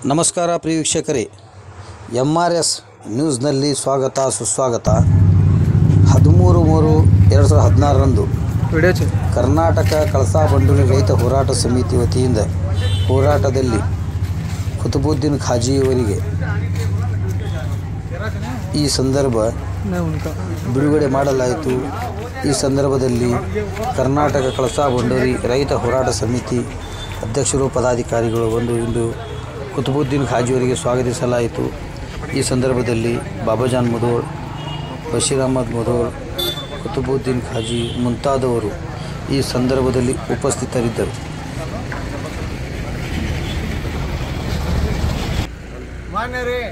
ನಮಸ್ಕಾರ ಪ್ರಿಯ ವೀಕ್ಷಕರೇ M R S ನ್ಯೂಸ್ನಲ್ಲಿ ಸ್ವಾಗತ ಸುಸ್ವಾಗತ ಹದಿಮೂರು ಮೂರು ಎರಡು ಸಾವಿರದ ಹದಿನಾರರಂದು ವಿಡಿಯೋ ಚೆ ಕರ್ನಾಟಕ ಕಳಸಾ ಬಂಡೂರಿ ರೈತ ಹೋರಾಟ ಸಮಿತಿ ವತಿಯಿಂದ ಹೋರಾಟದಲ್ಲಿ ಕುತುಬುದ್ದೀನ್ ಖಾಜಿಯವರಿಗೆ ಈ ಸಂದರ್ಭ ನಾವು ಉಂಟು ಬಿಡುಗಡೆ ಮಾಡಲಾಯಿತು ಈ ಸಂದರ್ಭದಲ್ಲಿ ಕರ್ನಾಟಕ ಕಳಸಾ ಬಂಡೂರಿ ರೈತ ಹೋರಾಟ ಸಮಿತಿ ಅಧ್ಯಕ್ಷರು ಪದಾಧಿಕಾರಿಗಳು ಬಂದು ಇಂದು ಕುತುಬುದ್ದೀನ್ ಖಾಜಿಯವರಿಗೆ ಸ್ವಾಗತಿಸಲಾಯಿತು ಈ ಸಂದರ್ಭದಲ್ಲಿ ಬಾಬಾಜಾನ್ ಮುದೋಳ್ ಬಶೀರ್ ಅಹಮದ್ ಮುದೋಳ್ ಕುತುಬುದ್ದೀನ್ ಖಾಜಿ ಮುಂತಾದವರು ಈ ಸಂದರ್ಭದಲ್ಲಿ ಉಪಸ್ಥಿತರಿದ್ದರು ಮಾನ್ಯರೇ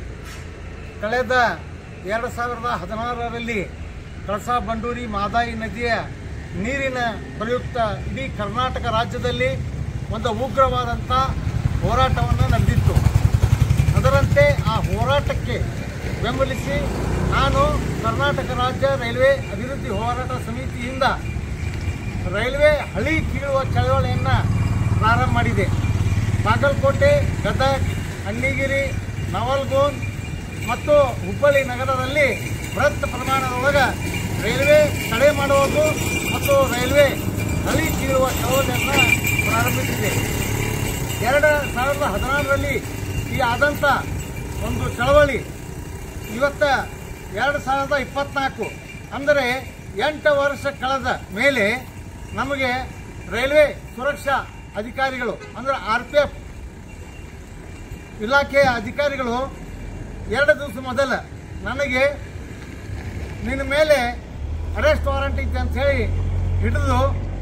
ಕಳೆದ ಎರಡು ಸಾವಿರದ ಹದಿನಾರರಲ್ಲಿ ಕಳಸಾ ಬಂಡೂರಿ ಮಾದಾಯಿ ನದಿಯ ನೀರಿನ ಪ್ರಯುಕ್ತ ಇಡೀ ಕರ್ನಾಟಕ ರಾಜ್ಯದಲ್ಲಿ ಒಂದು ಉಗ್ರವಾದಂಥ ಹೋರಾಟವನ್ನು ನಡೆದಿತ್ತು ಅದರಂತೆ ಆ ಹೋರಾಟಕ್ಕೆ ಬೆಂಬಲಿಸಿ ನಾನು ಕರ್ನಾಟಕ ರಾಜ್ಯ ರೈಲ್ವೆ ಅಭಿವೃದ್ಧಿ ಹೋರಾಟ ಸಮಿತಿಯಿಂದ ರೈಲ್ವೆ ಹಳಿ ಕೀಳುವ ಚಳವಳಿಯನ್ನು ಪ್ರಾರಂಭ ಮಾಡಿದೆ ಬಾಗಲಕೋಟೆ ಗದಗ್ ಅಣ್ಣಿಗಿರಿ ನವಲ್ಗೋನ್ ಮತ್ತು ಹುಬ್ಬಳ್ಳಿ ನಗರದಲ್ಲಿ ಬೃಹತ್ ಪ್ರಮಾಣದೊಳಗೆ ರೈಲ್ವೆ ತಡೆ ಮಾಡುವುದು ಮತ್ತು ರೈಲ್ವೆ ಹಳಿ ಕೀಳುವ ಚಳವಳಿಯನ್ನು ಪ್ರಾರಂಭಿಸಿದೆ ಎರಡು ಸಾವಿರದ ಹದಿನಾರರಲ್ಲಿ ಈ ಆದಂಥ ಒಂದು ಚಳವಳಿ ಇವತ್ತ ಎರಡು ಸಾವಿರದ ಇಪ್ಪತ್ನಾಲ್ಕು ಅಂದರೆ ಎಂಟು ವರ್ಷ ಕಳೆದ ಮೇಲೆ ನಮಗೆ ರೈಲ್ವೆ ಸುರಕ್ಷಾ ಅಧಿಕಾರಿಗಳು ಅಂದರೆ ಆರ್ ಪಿ ಎಫ್ ಇಲಾಖೆಯ ಅಧಿಕಾರಿಗಳು ಎರಡು ದಿವಸ ಮೊದಲ ನನಗೆ ನಿನ್ನ ಮೇಲೆ ಅರೆಸ್ಟ್ ವಾರಂಟ್ ಐತೆ ಅಂತ ಹೇಳಿ ಹಿಡಿದು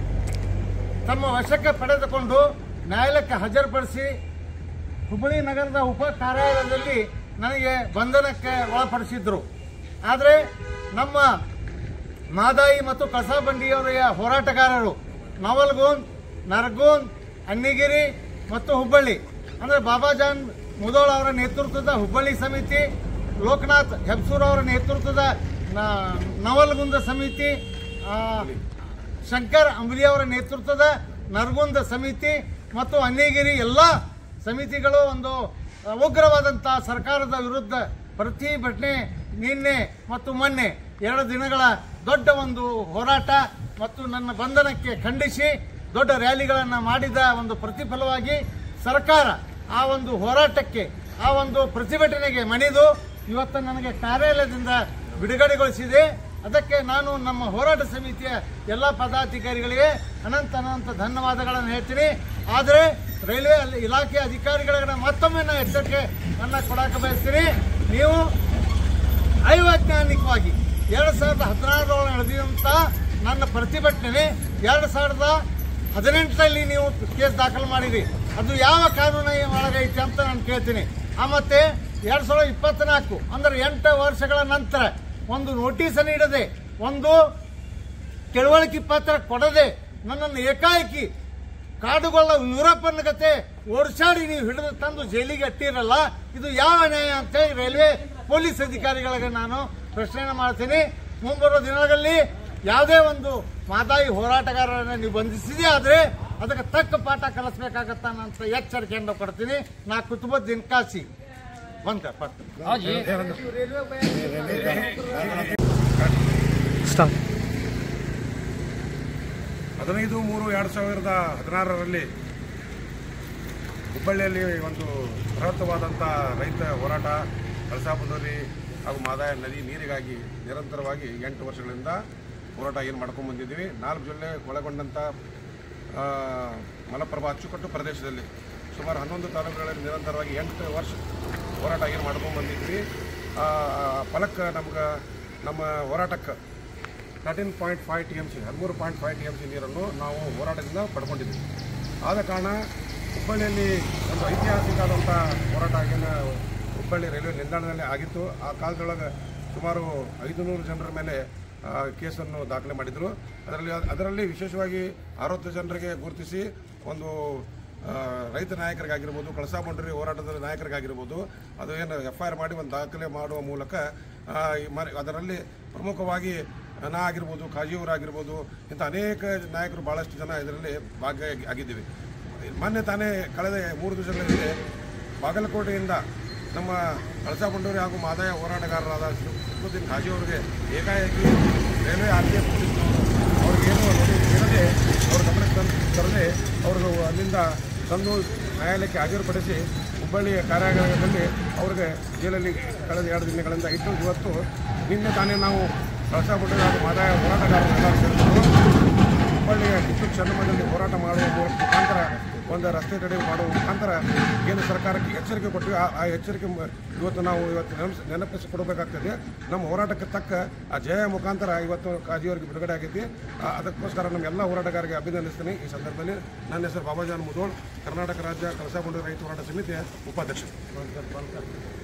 ತಮ್ಮ ವಶಕ್ಕೆ ಪಡೆದುಕೊಂಡು ನ್ಯಾಯಾಲಯಕ್ಕೆ ಹಾಜರುಪಡಿಸಿ ಹುಬ್ಬಳ್ಳಿ ನಗರದ ಉಪ ಕಾರ್ಯಾಲಯದಲ್ಲಿ ನನಗೆ ಬಂಧನಕ್ಕೆ ಒಳಪಡಿಸಿದ್ರು ಆದರೆ ನಮ್ಮ ಮಾದಾಯಿ ಮತ್ತು ಕಳಸಾಬಂಡಿಯವರ ಹೋರಾಟಗಾರರು ನವಲ್ಗೋಂದ್ ನರಗೋಂದ್ ಅಣ್ಣಿಗಿರಿ ಮತ್ತು ಹುಬ್ಬಳ್ಳಿ ಅಂದರೆ ಬಾಬಾಜಾನ್ ಮುದೋಳ್ ಅವರ ನೇತೃತ್ವದ ಹುಬ್ಬಳ್ಳಿ ಸಮಿತಿ ಲೋಕನಾಥ್ ಹೆಬ್ಸೂರ್ ಅವರ ನೇತೃತ್ವದ ನ- ನವಲ್ಗುಂದ ಸಮಿತಿ ಆ, ಶಂಕರ್ ಅಂಬಲಿ ಅವರ ನೇತೃತ್ವದ ನರಗುಂದ ಸಮಿತಿ ಮತ್ತು ಅನ್ನಿಗಿರಿ ಎಲ್ಲ ಸಮಿತಿಗಳು ಒಂದು ಆ, ಉಗ್ರವಾದಂಥ ಸರ್ಕಾರದ ವಿರುದ್ಧ ಪ್ರತಿಭಟನೆ ನಿನ್ನೆ ಮತ್ತು ಮೊನ್ನೆ ಎರಡು ದಿನಗಳ ದೊಡ್ಡ ಒಂದು ಹೋರಾಟ ಮತ್ತು ನನ್ನ ಬಂಧನಕ್ಕೆ ಖಂಡಿಸಿ ದೊಡ್ಡ ರ್ಯಾಲಿಗಳನ್ನು ಮಾಡಿದ ಒಂದು ಪ್ರತಿಫಲವಾಗಿ ಸರ್ಕಾರ ಆ ಒಂದು ಹೋರಾಟಕ್ಕೆ ಆ ಒಂದು ಪ್ರತಿಭಟನೆಗೆ ಮಣಿದು ಇವತ್ತು ನನಗೆ ಕಾರ್ಯಾಲಯದಿಂದ ಬಿಡುಗಡೆಗೊಳಿಸಿದೆ ಅದಕ್ಕೆ ನಾನು ನಮ್ಮ ಹೋರಾಟ ಸಮಿತಿಯ ಎಲ್ಲ ಪದಾಧಿಕಾರಿಗಳಿಗೆ ಅನಂತ ಅನಂತ ಧನ್ಯವಾದಗಳನ್ನು ಹೇಳ್ತೀನಿ ಆದರೆ ರೈಲ್ವೆ ಅಲ್ಲಿ ಇಲಾಖೆ ಅಧಿಕಾರಿಗಳಿಗೆ ಮತ್ತೊಮ್ಮೆ ನಾನು ಎಚ್ಚರಿಕೆ ನನ್ನ ಕೊಡಕ್ಕೆ ಬಯಸ್ತೀನಿ ನೀವು ಅವೈಜ್ಞಾನಿಕವಾಗಿ ಎರಡು ಸಾವಿರದ ಹದಿನಾರರೊಳಗೆ ನಡೆದಿದಂಥ ನನ್ನ ಪ್ರತಿಭಟನೆ ಎರಡು ಸಾವಿರದ ಹದಿನೆಂಟರಲ್ಲಿ ನೀವು ಕೇಸ್ ದಾಖಲು ಮಾಡಿರಿ ಅದು ಯಾವ ಕಾನೂನ ಒಳಗೈತೆ ಅಂತ ನಾನು ಕೇಳ್ತೀನಿ ಆ ಮತ್ತೆ ಎರಡು ಸಾವಿರದ ಇಪ್ಪತ್ನಾಲ್ಕು ಅಂದರೆ ಎಂಟು ವರ್ಷಗಳ ನಂತರ ಒಂದು ನೋಟಿಸ್ ನೀಡದೆ ಒಂದು ತಿಳುವಳಿಕೆ ಪತ್ರ ಕೊಡದೆ ನನ್ನನ್ನು ಏಕಾಏಕಿ ಕಾಡುಗೊಳ್ಳ ಯುರೋಪನ್ ಗತೆ ಓಡಿಸಾಡಿ ನೀವು ಹಿಡಿದು ತಂದು ಜೈಲಿಗೆ ಅಟ್ಟಿರಲ್ಲ ಇದು ಯಾವ ನ್ಯಾಯ ಅಂತೇಳಿ ರೈಲ್ವೆ ಪೊಲೀಸ್ ಅಧಿಕಾರಿಗಳಿಗೆ ನಾನು ಪ್ರಶ್ನೆಯನ್ನು ಮಾಡ್ತೀನಿ ಮುಂಬರುವ ದಿನಗಳಲ್ಲಿ ಯಾವುದೇ ಒಂದು ಮಾದಾಯಿ ಹೋರಾಟಗಾರರನ್ನ ನೀವು ಬಂಧಿಸಿದೆ ಆದರೆ ಅದಕ್ಕೆ ತಕ್ಕ ಪಾಠ ಕಲಿಸ್ಬೇಕಾಗತ್ತ ಅಂತ ಎಚ್ಚರಿಕೆಯನ್ನು ಕೊಡ್ತೀನಿ ನಾ ಕುತುಬುದ್ದೀನ್ ಕಾಸಿ ಬಂತ ಪಟ್ಟು ಸ್ಟಾಪ್ ಹದಿನೈದು ಮೂರು ಎರಡು ಸಾವಿರದ ಹದಿನಾರರಲ್ಲಿ ಹುಬ್ಬಳ್ಳಿಯಲ್ಲಿ ಒಂದು ಬೃಹತ್ತವಾದಂಥ ರೈತ ಹೋರಾಟ ಕಳಸಾಬಂದೂರಿ ಹಾಗೂ ಮಾದಾಯ ನದಿ ನೀರಿಗಾಗಿ ನಿರಂತರವಾಗಿ ಎಂಟು ವರ್ಷಗಳಿಂದ ಹೋರಾಟ ಏನು ಮಾಡ್ಕೊಂಡು ಬಂದಿದ್ದೀವಿ ನಾಲ್ಕು ಜಿಲ್ಲೆ ಒಳಗೊಂಡಂಥ ಆ, ಮಲಪ್ರಭಾ ಅಚ್ಚುಕಟ್ಟು ಪ್ರದೇಶದಲ್ಲಿ ಸುಮಾರು ಹನ್ನೊಂದು ತಾಲೂಕುಗಳಲ್ಲಿ ನಿರಂತರವಾಗಿ ಎಂಟು ವರ್ಷ ಹೋರಾಟ ಏನು ಮಾಡ್ಕೊಂಡು ಬಂದಿದ್ವಿ ಆ, ಫಲಕ್ಕೆ ನಮ್ಗೆ ನಮ್ಮ ಹೋರಾಟಕ್ಕೆ thirteen point five T M C ಹದಿಮೂರು point five T M C ನೀರನ್ನು ನಾವು ಹೋರಾಟದಿಂದ ಪಡ್ಕೊಂಡಿದ್ವಿ ಆದ ಕಾರಣ ಹುಬ್ಬಳ್ಳಿಯಲ್ಲಿ ಒಂದು ಐತಿಹಾಸಿಕವಾದಂಥ ಹೋರಾಟ ಏನು ಹುಬ್ಬಳ್ಳಿ ರೈಲ್ವೆ ನಿಲ್ದಾಣದಲ್ಲಿ ಆಗಿತ್ತು ಆ ಕಾಲದೊಳಗೆ ಸುಮಾರು ಐದುನೂರು ಜನರ ಮೇಲೆ ಆ, ಕೇಸನ್ನು ದಾಖಲೆ ಮಾಡಿದರು ಅದರಲ್ಲಿ ಅದರಲ್ಲಿ ವಿಶೇಷವಾಗಿ ಅರವತ್ತು ಜನರಿಗೆ ಗುರುತಿಸಿ ಒಂದು ಆ, ರೈತ ನಾಯಕರಿಗಾಗಿರ್ಬೋದು ಕಳಸಾ ಬಂಡೂರಿ ಹೋರಾಟದ ನಾಯಕರಿಗಾಗಿರ್ಬೋದು ಅದು ಏನು ಎಫ್ ಐ ಆರ್ ಮಾಡಿ ಒಂದು ದಾಖಲೆ ಮಾಡುವ ಮೂಲಕ ಆ, ಈ ಮ- ಅದರಲ್ಲಿ ಪ್ರಮುಖವಾಗಿ ನಾ ಆಗಿರ್ಬೋದು ಕಾಜಿಯವರಾಗಿರ್ಬೋದು ಇಂಥ ಅನೇಕ ನಾಯಕರು ಭಾಳಷ್ಟು ಜನ ಇದರಲ್ಲಿ ಭಾಗಿಯಾಗಿ ಆಗಿದ್ದೀವಿ ಮೊನ್ನೆ ತಾನೇ ಕಳೆದ ಮೂರು ದಿವಸಗಳಲ್ಲಿ ಬಾಗಲಕೋಟೆಯಿಂದ ನಮ್ಮ ಕಳಸಾ ಬಂಡೂರಿ ಹಾಗೂ ಮಾದಾಯ ಹೋರಾಟಗಾರರಾದ ಶುಕ್ರುದ್ದೀನ್ ಖಾಜಿ ಅವರಿಗೆ ಏಕಾಏಕಿ ರೈಲ್ವೆ ಆರ್ ಪಿ ಎಫ್ ಪೊಲೀಸ್ನವರು ಅವ್ರಿಗೇನು ನೋಡಿ ಇರದೆ ಅವ್ರ ಗಮನಕ್ಕೆ ತಂದು ತರದೆ ಅವ್ರಿಗೆ ಅಲ್ಲಿಂದ ತಂದು ನ್ಯಾಯಾಲಯಕ್ಕೆ ಹಾಜರುಪಡಿಸಿ ಹುಬ್ಬಳ್ಳಿಯ ಕಾರ್ಯಾಗಾರದಲ್ಲಿ ಅವ್ರಿಗೆ ಜೈಲಲ್ಲಿ ಕಳೆದ ಎರಡು ದಿನಗಳಿಂದ ಇಟ್ಟು ಇವತ್ತು ನಿನ್ನೆ ತಾನೇ ನಾವು ಕಳಸಾ ಬಂಡೂರಿ ಹಾಗೂ ಮಾದಾಯ ಹೋರಾಟಗಾರರೆಲ್ಲ ಸೇರಿಕೊಂಡು ಹುಬ್ಬಳ್ಳಿಯ ಟಿಪ್ಪು ಚೆನ್ನಮ್ಮನಲ್ಲಿ ಹೋರಾಟ ಮಾಡುವ ಮೂಲಕ ಮುಖಾಂತರ ಒಂದು ರಸ್ತೆ ತಡೆ ಮಾಡುವ ಮುಖಾಂತರ ಕೇಂದ್ರ ಸರ್ಕಾರಕ್ಕೆ ಎಚ್ಚರಿಕೆ ಕೊಟ್ಟಿವಿ ಆ- ಆ ಎಚ್ಚರಿಕೆ ಮ- ಇವತ್ತು ನಾವು ಇವತ್ತು ನೆನಪಿಸಿ ನೆನಪಿಸಿ ಕೊಡಬೇಕಾಗ್ತದೆ ನಮ್ಮ ಹೋರಾಟಕ್ಕೆ ತಕ್ಕ ಆ ಜಯ ಮುಖಾಂತರ ಇವತ್ತು ಕಾಜಿಯವರಿಗೆ ಬಿಡುಗಡೆ ಆಗೈತಿ ಆ- ಅದಕ್ಕೋಸ್ಕರ ನಮ್ಮ ಎಲ್ಲ ಹೋರಾಟಗಾರರಿಗೆ ಅಭಿನಂದಿಸ್ತೀನಿ ಈ ಸಂದರ್ಭದಲ್ಲಿ ನನ್ನ ಹೆಸರು ಬಾಬಾಜಾನ್ ಮುದೋಳ್ ಕರ್ನಾಟಕ ರಾಜ್ಯ ಕಳಸಾ ಬಂಡೂರು ರೈತ ಹೋರಾಟ ಸಮಿತಿಯ ಉಪಾಧ್ಯಕ್ಷ